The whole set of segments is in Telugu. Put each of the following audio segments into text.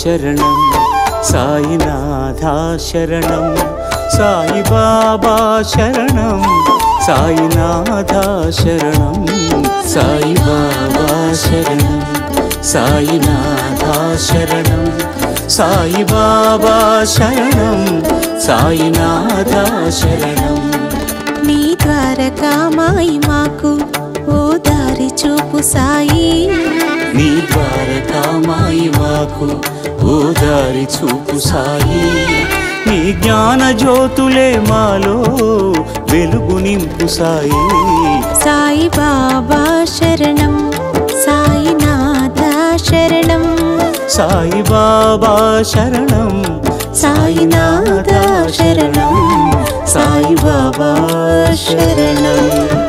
శరణం సాయినాథా శరణం సాయిబాబా శరణం సాయినాథా శరణం సాయిబాబా శరణం సాయినాథా శరణం సాయిబాబా శరణం సాయినాథా శరణం నీ ద్వారకామాయి మాకు ఓ దారి చూపు సాయి నీ ద్వారకామాయి మాకు ఓ దారి చూపు సాయి నీ జ్ఞాన జ్యోతులే మాలో వెలుగు నింపు సాయి సాయి బాబా శరణం సాయినాథ శరణం సాయి బాబా శరణం సాయినాథ శరణం సాయి బాబా శరణం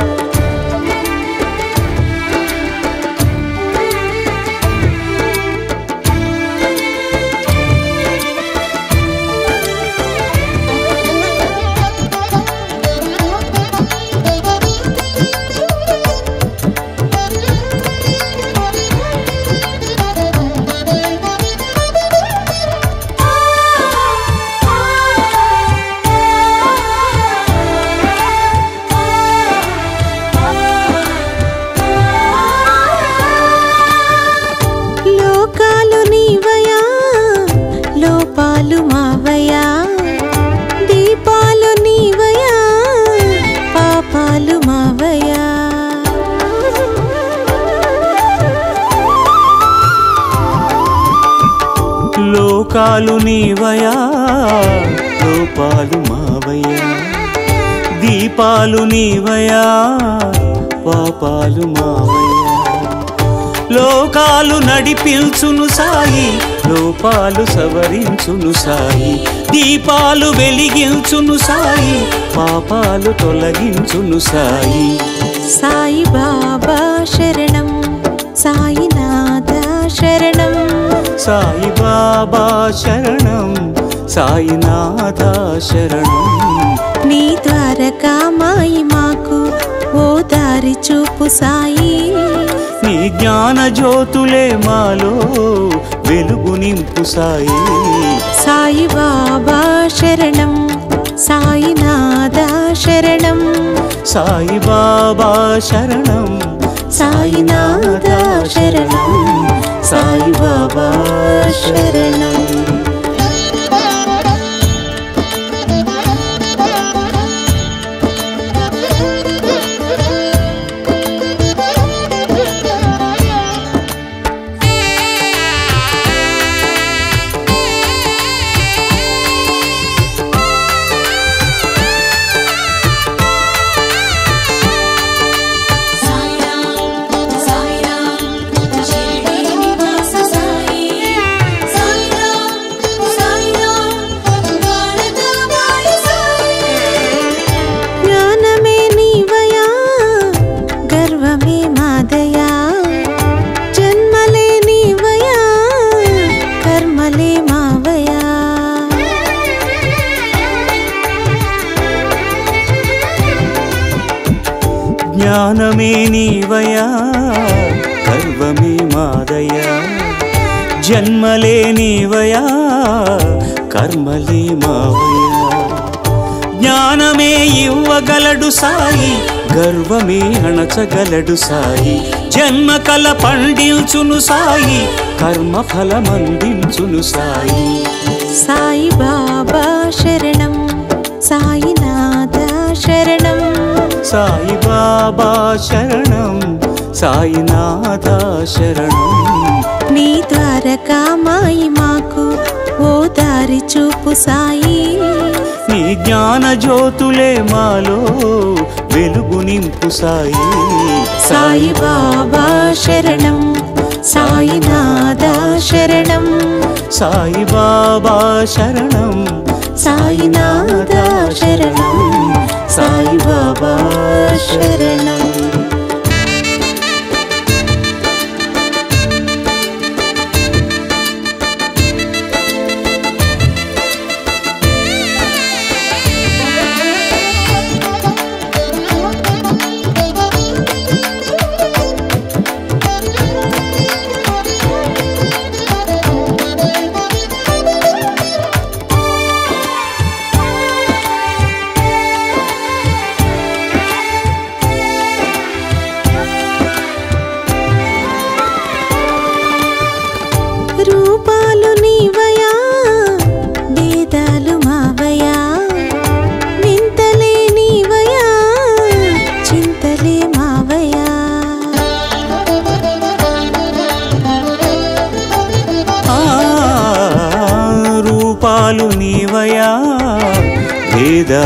లోకాలు నీవయా లోపాలు మావయా దీపాలు నీవయా పాపాలు మావయా లోకాలు నీవయా లోపాలు మావయ్యా దీపాలు నీవయా పాపాలు మావయ్యా లోకాలు నడిపించును సాయి లోపాలు సవరించును సాయి దీపాలు వెలిగించును సాయి పాపాలు తొలగించును సాయి సాయి బాబా శరణం సాయినాథ శరణం సాయి బాబా శరణం సాయినాథ శరణం నీ ద్వారకామాయి మాకు ఓ దారి చూపు సాయి నీ జ్ఞాన జ్యోతులే మాలో వెలుగు నింపు సాయి సాయి బాబా శరణం సాయినాథ శరణం సాయి బాబా శరణం సాయినాథ శరణం సాయి బాబా శరణం జ్ఞానమే నీవయా గర్వమే మాదయా జన్మలే నీవయా కర్మలే మావయా జ్ఞానమే నీవయా గర్వమే మాదయా జన్మలే నీవయా కర్మలే మావయా జ్ఞానమే ఇవ్వగలడు సాయి గర్వమే అణచగలడు సాయి జన్మ కల పండించును సాయి కర్మ ఫలమందించును సాయి సాయి బాబా శరణం సాయినాథ శరణం సాయి బాబా శరణం సాయినాథ శరణం నీ ద్వారకామాయి మాకు ఓ దారి చూపు సాయి నీ జ్ఞాన జ్యోతులే మాలో వెలుగు నింపు సాయి సాయి బాబా శరణం సాయినాథ శరణం సాయి బాబా శరణం సాయినాథ శరణం సాయి బాబా శరణం Thank you.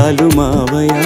భేదాలు మావయా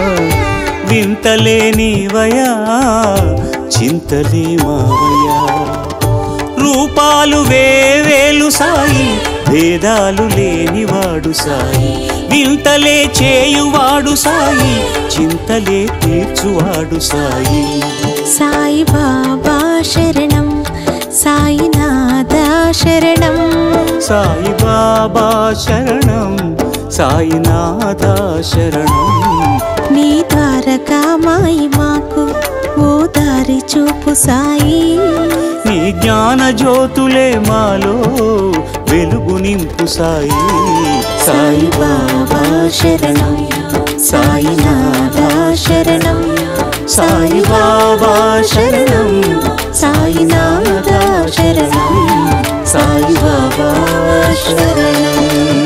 వింతలేనివయా చింతలే మావయా రూపాలు వేవేలు సాయి భేదాలు లేనివాడు సాయి వింతలే చేయువాడు సాయి చింతలే తీర్చువాడు సాయి సాయి బాబా శరణం సాయినాథ శరణం సాయి బాబా శరణం సాయినాథ శరణం నీ ద్వారకా మాయి మాకు ఓ దారి చూపు సాయి నీ జ్ఞాన జ్యోతులే మాలో వెలుగు నింపు సాయి సాయి బాబా శరణం సాయినాథ శరణం సాయి బాబా శరణం సాయినాథ శరణం సాయి బాబా శరణం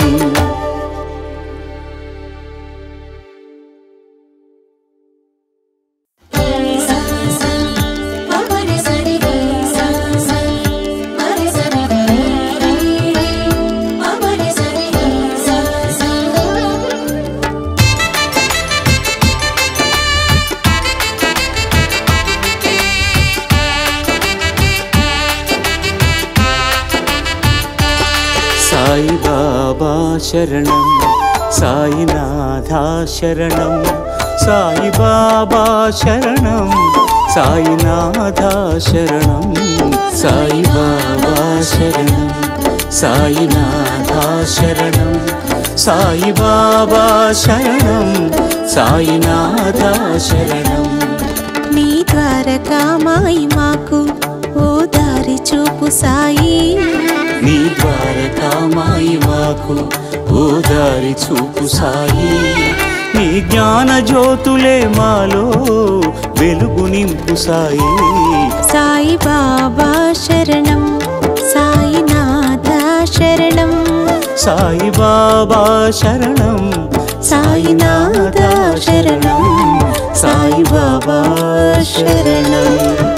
సాయి బాబా శరణం సాయినాథ శరణం సాయి బాబా శరణం సాయినాథ శరణం సాయి బాబా శరణం సాయినాథ శరణం సాయి బాబా శరణం సాయినాథ శరణం నీ ద్వారకా మాయి మాకు ఓ దారి చూపు సాయి నీ ద్వారకామాయి మాకు ఓ దారి చూపు సాయి నీ జ్ఞాన జ్యోతులే మాలో వెలుగు నింపు సాయి సాయి బాబా శరణం సాయినాథ శరణం సాయి బాబా శరణం సాయినాథ శరణం సాయి బాబా శరణం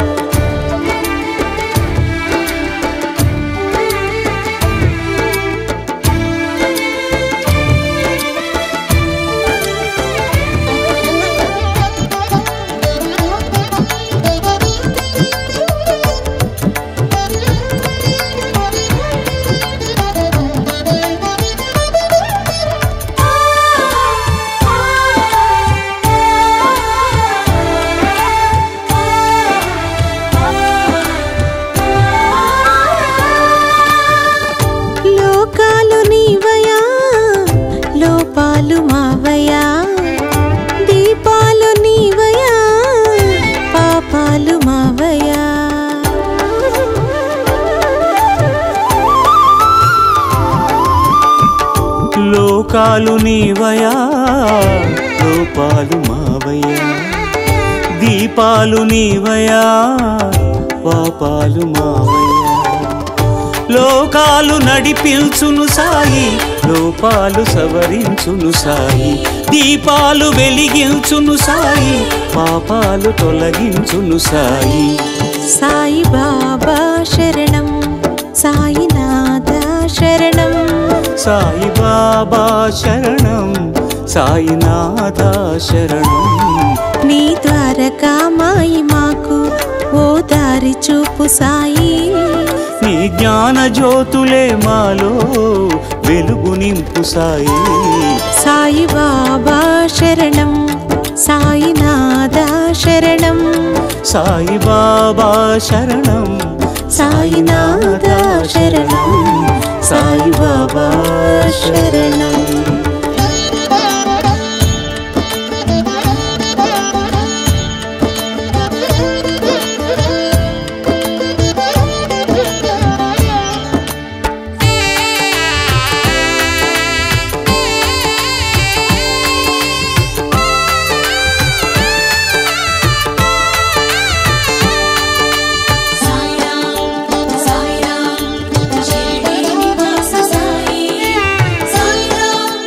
లోకాలు నీవయా లోపాలు మావయా దీపాలు నీవయా పాపాలు మావయా లోకాలు నీవయా లోపాలు మావయ్యా దీపాలు నీవయా పాపాలు మావయ్యా లోకాలు నడిపించును సాయి లోపాలు సవరించును సాయి దీపాలు వెలిగించును సాయి పాపాలు తొలగించును సాయి సాయి బాబా శరణం సాయినాథ శరణం సాయి బాబా శరణం సాయినాథ శరణం నీ ద్వారకా మాయి మాకు ఓ దారి చూపు సాయి నీ జ్ఞాన జ్యోతులే మాలో వెలుగు నింపు సాయి సాయి బాబా శరణం సాయినాథ శరణం సాయి బాబా శరణం సాయినాథ శరణం సాయి బాబా శరణం సాయిరాం షిరిడి నివాస సాయి సాయిరాం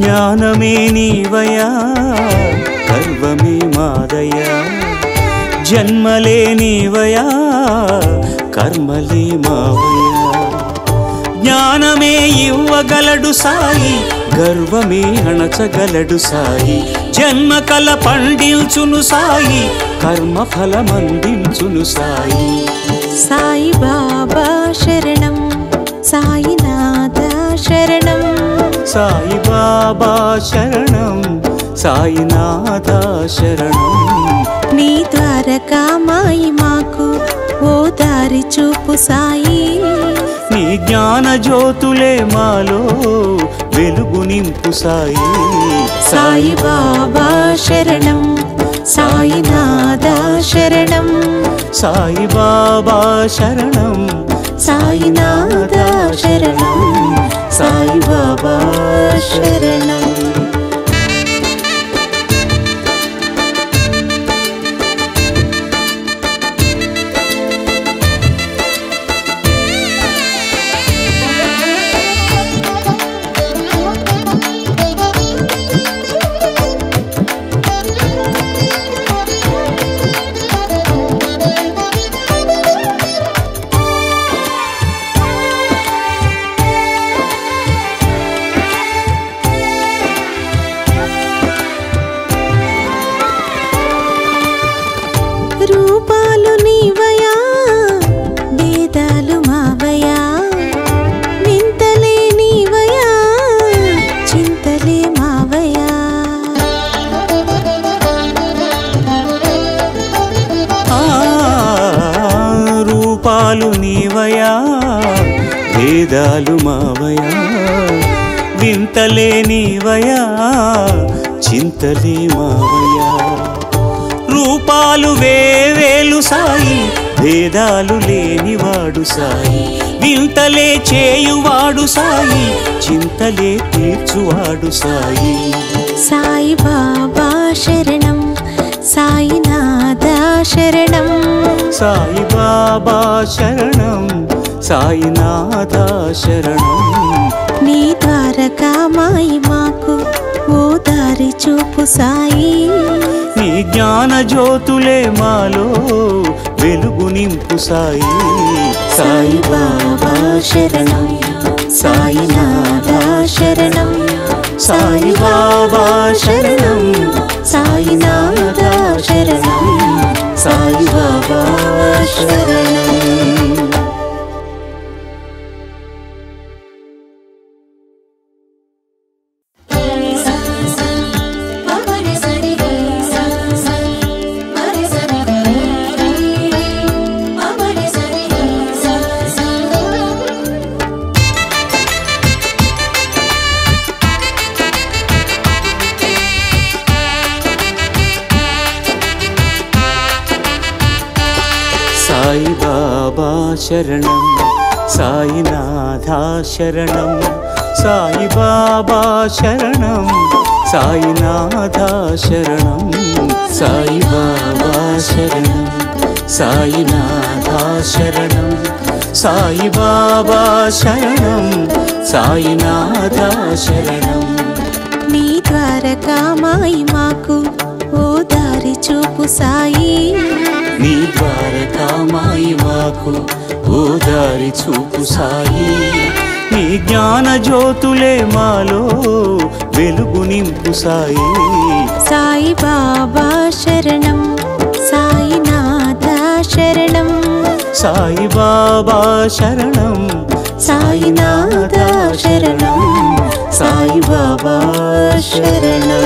జ్ఞానమే నీవయా గర్వమే మాదయా జన్మలే నీవయా కర్మలే మావయా జ్ఞానమే ఇవ్వగలడు సాయి గర్వమే అణచగలడు సాయి జన్మ కల పండించును సాయి కర్మ ఫలమందించును సాయి సాయి బాబా శరణం సాయినాథ శరణం సాయి బాబా శరణం సాయినాథ శరణం నీ ద్వారకా మాయి మాకు ఓ దారి చూపు సాయి నీ జ్ఞాన జ్యోతులే మాలో వెలుగు నింపు సాయి సాయి బాబా శరణం సాయినాథ శరణం సాయి బాబా శరణం సాయినాథ శరణం సాయి బాబా శరణం రూపాలు నీవయా భేదాలు మావయా వింతలే నీవయా చింతలే మావయా ఆ, రూపాలు నీవయా భేదాలు మావయా వింతలే నీవయా చింతలే మావయా రూపాలు వేవేలు సాయి భేదాలు లేనివాడు సాయి వింతలే చేయువాడు సాయి చింతలే తీర్చువాడు సాయి సాయి బాబా శరణం సాయినాథ శరణం సాయి బాబా శరణం సాయినాథ శరణం నీ ద్వారకా మాయి మాకు ఓ దారి చూపు సాయి నీ జ్ఞాన జ్యోతులే మాలో వెలుగు నింపు సాయి సాయి బాబా శరణం సాయినాథ శరణం సాయి బాబా శరణం సాయినాథ శరణం సాయి బాబా శరణం సాయి బాబా శరణం సాయినాథ శరణం సాయి బాబా శరణం సాయినాథ శరణం సాయి బాబా శరణం సాయినాథ శరణం సాయి బాబా శరణం సాయినాథ శరణం నీ ద్వారకా మాయి మాకు ఓ దారి చూపు సాయి నీ ద్వారకామాయి మాకు ఓ దారి చూపు సాయి నీ జ్ఞాన జ్యోతులే మాలో వెలుగు నింపు సాయి సాయి బాబా శరణం సాయినాథ శరణం సాయి బాబా శరణం సాయినాథ శరణం సాయి బాబా శరణం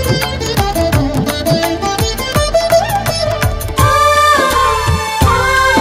ఆ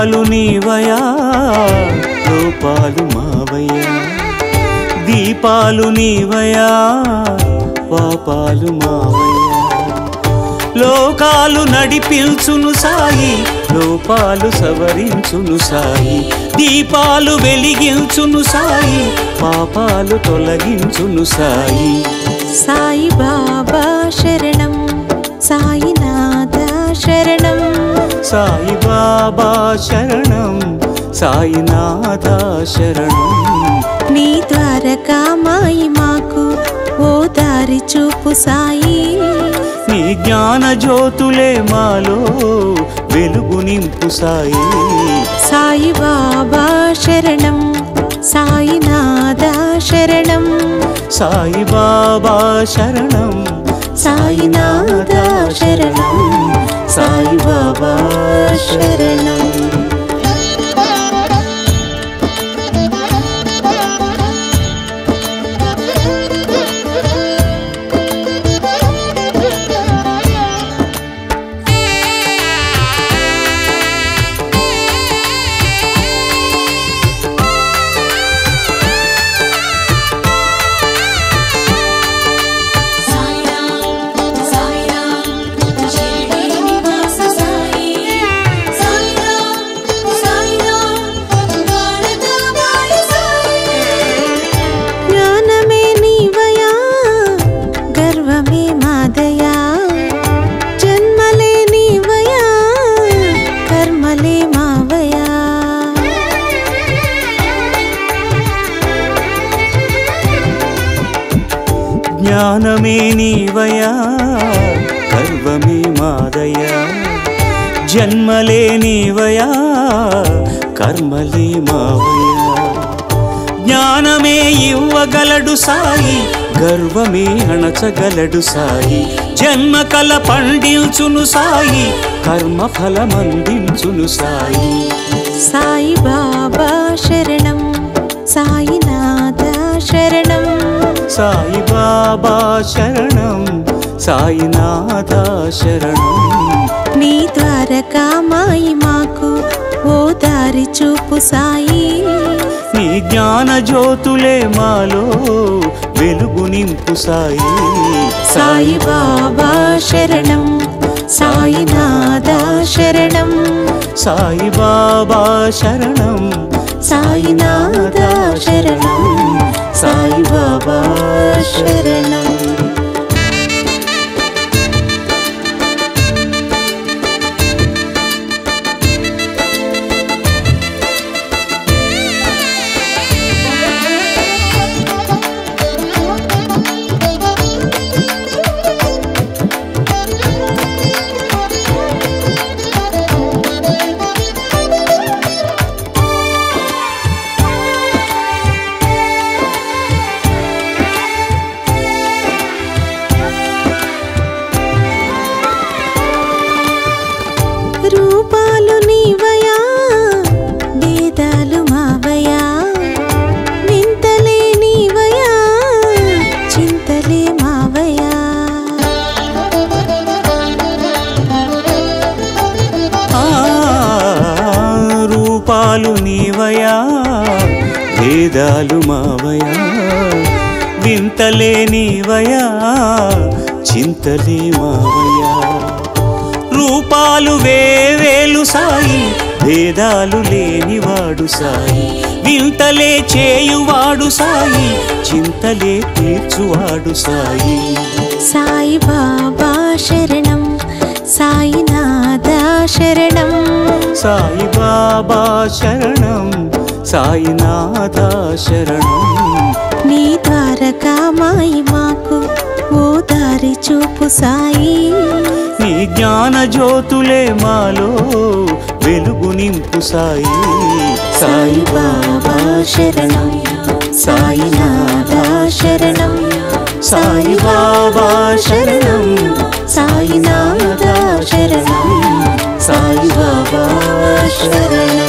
దీపాలు నీవయా లోపాలు మావయ్యా దీపాలు నీవయా పాపాలు మావయ్యా లోకాలు నడిపించును సాయి లోపాలు సవరించును సాయి దీపాలు వెలిగించును సాయి పాపాలు తొలగించును సాయి సాయి బాబా శరణం సాయినాథ శరణం సాయి బాబా శరణం సాయినాథ శరణం నీ ద్వారకా మాయి మాకు ఓ దారి చూపు సాయి నీ జ్ఞాన జ్యోతులే మాలో వెలుగు నింపు సాయి సాయి బాబా శరణం సాయినాథ శరణం సాయి బాబా శరణం సాయినాథ శరణం సాయి బాబా శరణం జ్ఞానమే నీవయా గర్వమే మాదయా జన్మలే నీవయా కర్మలే మావయా జ్ఞానమే నీవయా గర్వమే మాదయా జన్మలే నీవయా కర్మలే మావయా జ్ఞానమే ఇవ్వగలడు సాయి గర్వమే అణచగలడు సాయి జన్మ కల పండించును సాయి కర్మ ఫలమందించును సాయి సాయి బాబా శరణం సాయినాథ శరణం సాయి బాబా శరణం సాయినాథ శరణం నీ ద్వారకా మాయి మాకు ఓ దారి చూపు సాయి నీ జ్ఞాన జ్యోతులే మాలో వెలుగు నింపు సాయి సాయి బాబా శరణం సాయినాథ శరణం సాయి బాబా శరణం సాయినాథ శరణం సాయి బాబా శరణం రూపాలు నీవయా వేదాలు మావయా వింతలే నీవయా చింతలే మావయా ఆ, రూపాలు నీవయా వేదాలు మావయా వింతలే నీవయా చింతలే మావయా రూపాలు వేవేలు సాయి భేదాలు లేనివాడు సాయి వింతలే చేయువాడు సాయి చింతలే తీర్చువాడు సాయి సాయి బాబా శరణం సాయినాథ శరణం సాయి బాబా శరణం సాయినాథ శరణం నీ ద్వారకా మాయి మాకు ఓ దారి చూపు సాయి నీ జ్ఞాన జ్యోతులే మాలో వెలుగు నింపు సాయి సాయి బాబా శరణం సాయినాథ శరణం సాయి బాబా శరణం సాయినాథ శరణం సాయి బాబా శరణం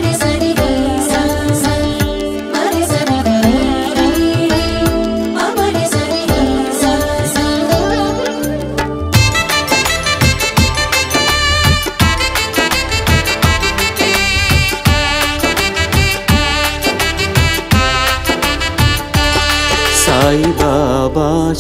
సరి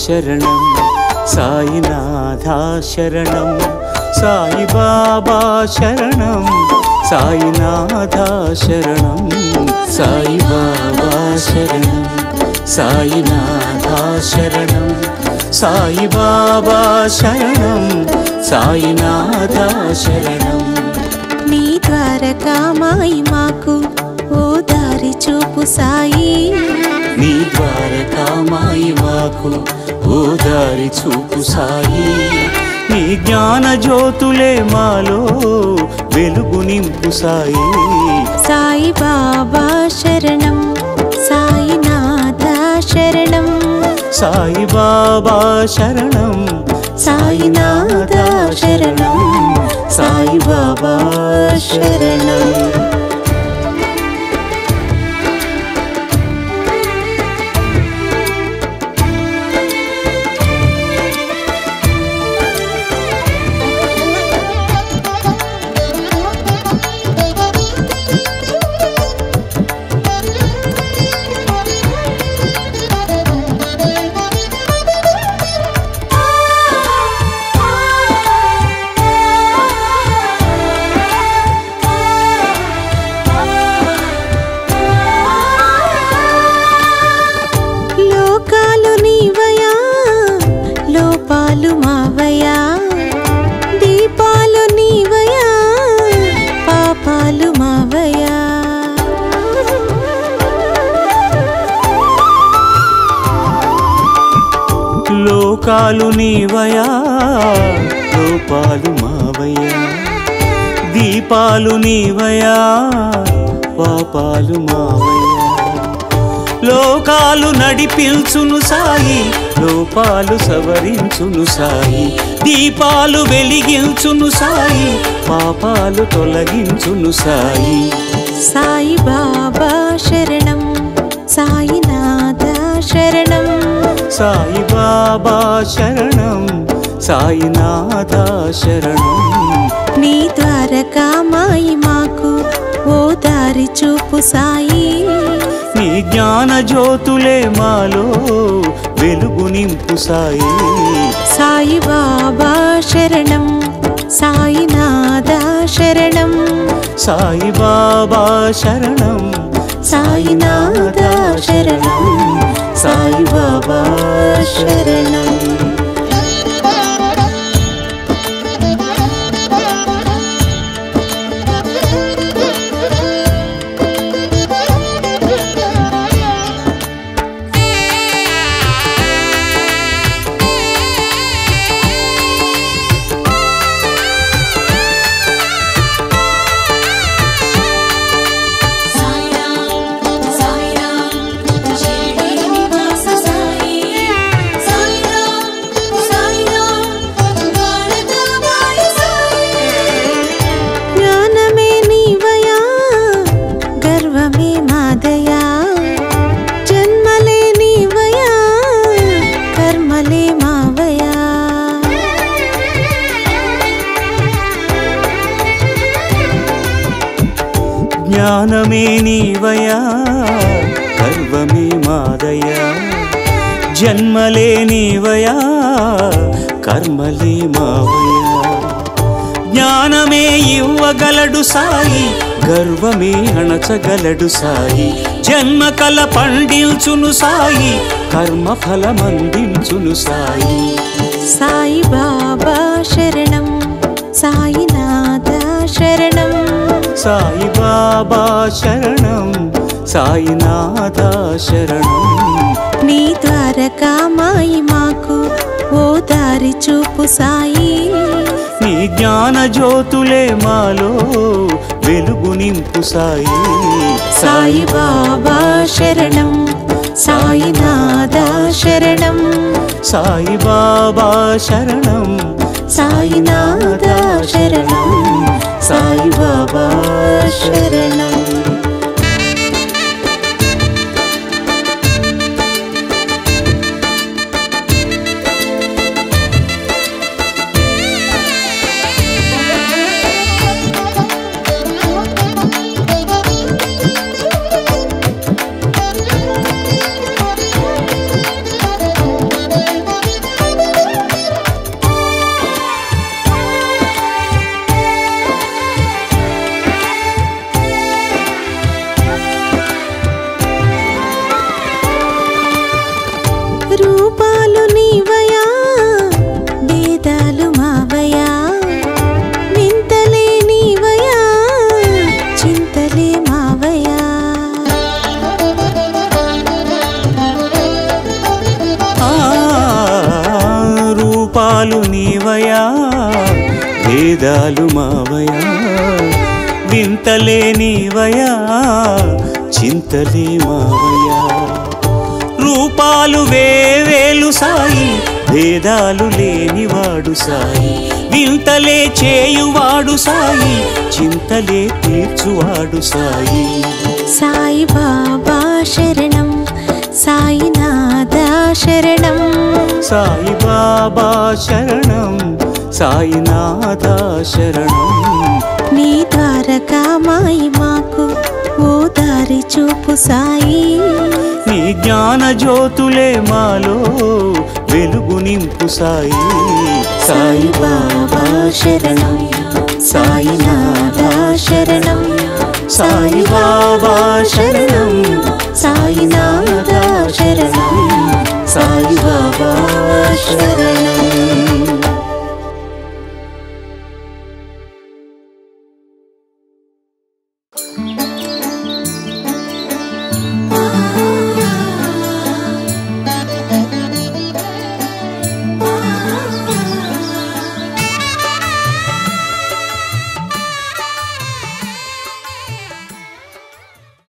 శరణం సాయినాథా శరణం సాయిబాబా శరణం సాయినాథా శరణం సాయిబాబా శరణం సాయినాథా శరణం సాయిబాబా శరణం సాయినాథా శరణం నీ ద్వారకామాయి మాకు ఓ దారి చూపు సాయి నీ ద్వారకామాయి మాకు ఓ దారి చూపు సాయి నీ జ్ఞాన జ్యోతులే మాలో వెలుగు నింపు సాయి సాయి బాబా శరణం సాయినాథ శరణం సాయి బాబా శరణం సాయినాథ శరణం సాయి బాబా శరణం లోకాలు నీవయా లోపాలు మావయా దీపాలు నీవయా పాపాలు మావయా లోకాలు నీవయా లోపాలు మావయ్యా దీపాలు నీవయా పాపాలు మావయ్యా లోకాలు నడిపించును సాయి లోపాలు సవరించును సాయి దీపాలు వెలిగించును సాయి పాపాలు తొలగించును సాయి సాయి బాబా శరణం సాయినాథ శరణం సాయి బాబా శరణం సాయినాథ శరణం నీ ద్వారకామాయి మాకు ఓ దారి చూపు సాయి నీ జ్ఞాన జ్యోతులే మాలో వెలుగు నింపు సాయి సాయి బాబా శరణం సాయినాథ శరణం సాయి బాబా శరణం సాయినాథ శరణం సాయి బాబా శరణం జ్ఞానమే నీవయా గర్వమే మాదయా జన్మలే నీవయా కర్మలే మావయా జ్ఞానమే నీవయా గర్వమే మాదయా జన్మలే నీవయా కర్మలే మావయా జ్ఞానమే ఇవ్వగలడు సాయి గర్వమే అణచగలడు సాయి జన్మ కల పండించును సాయి కర్మ ఫలమందించును సాయి సాయి బాబా శరణం సాయినాథ శరణం సాయి బాబా శరణం సాయినాథ శరణం నీ ద్వారకామాయి మాకు ఓ దారి చూపు సాయి నీ జ్ఞాన జ్యోతులే మాలో వెలుగు నింపు సాయి సాయి బాబా శరణం సాయినాథ శరణం సాయి బాబా శరణం సాయినాథ శరణం సాయి బాబా శరణం Thank you. రూపాలు నీవయా వేదాలు మావయా వింతలే నీవయా చింతలే మావయా రూపాలు వేవేలు సాయి భేదాలు లేనివాడు సాయి వింతలే చేయువాడు సాయి చింతలే తీర్చువాడు సాయి సాయి బాబా శరణం సాయినాథ శరణం సాయి బాబా శరణం సాయినాథ శరణం నీ ద్వారకా మాయి మాకు ఓ దారి చూపు సాయి నీ జ్ఞాన జ్యోతులే మాలో వెలుగు నింపు సాయి సాయి బాబా శరణం సాయినాథ శరణం సాయి బాబా శరణం సాయినాథ శరణం సాయి బాబా శరణం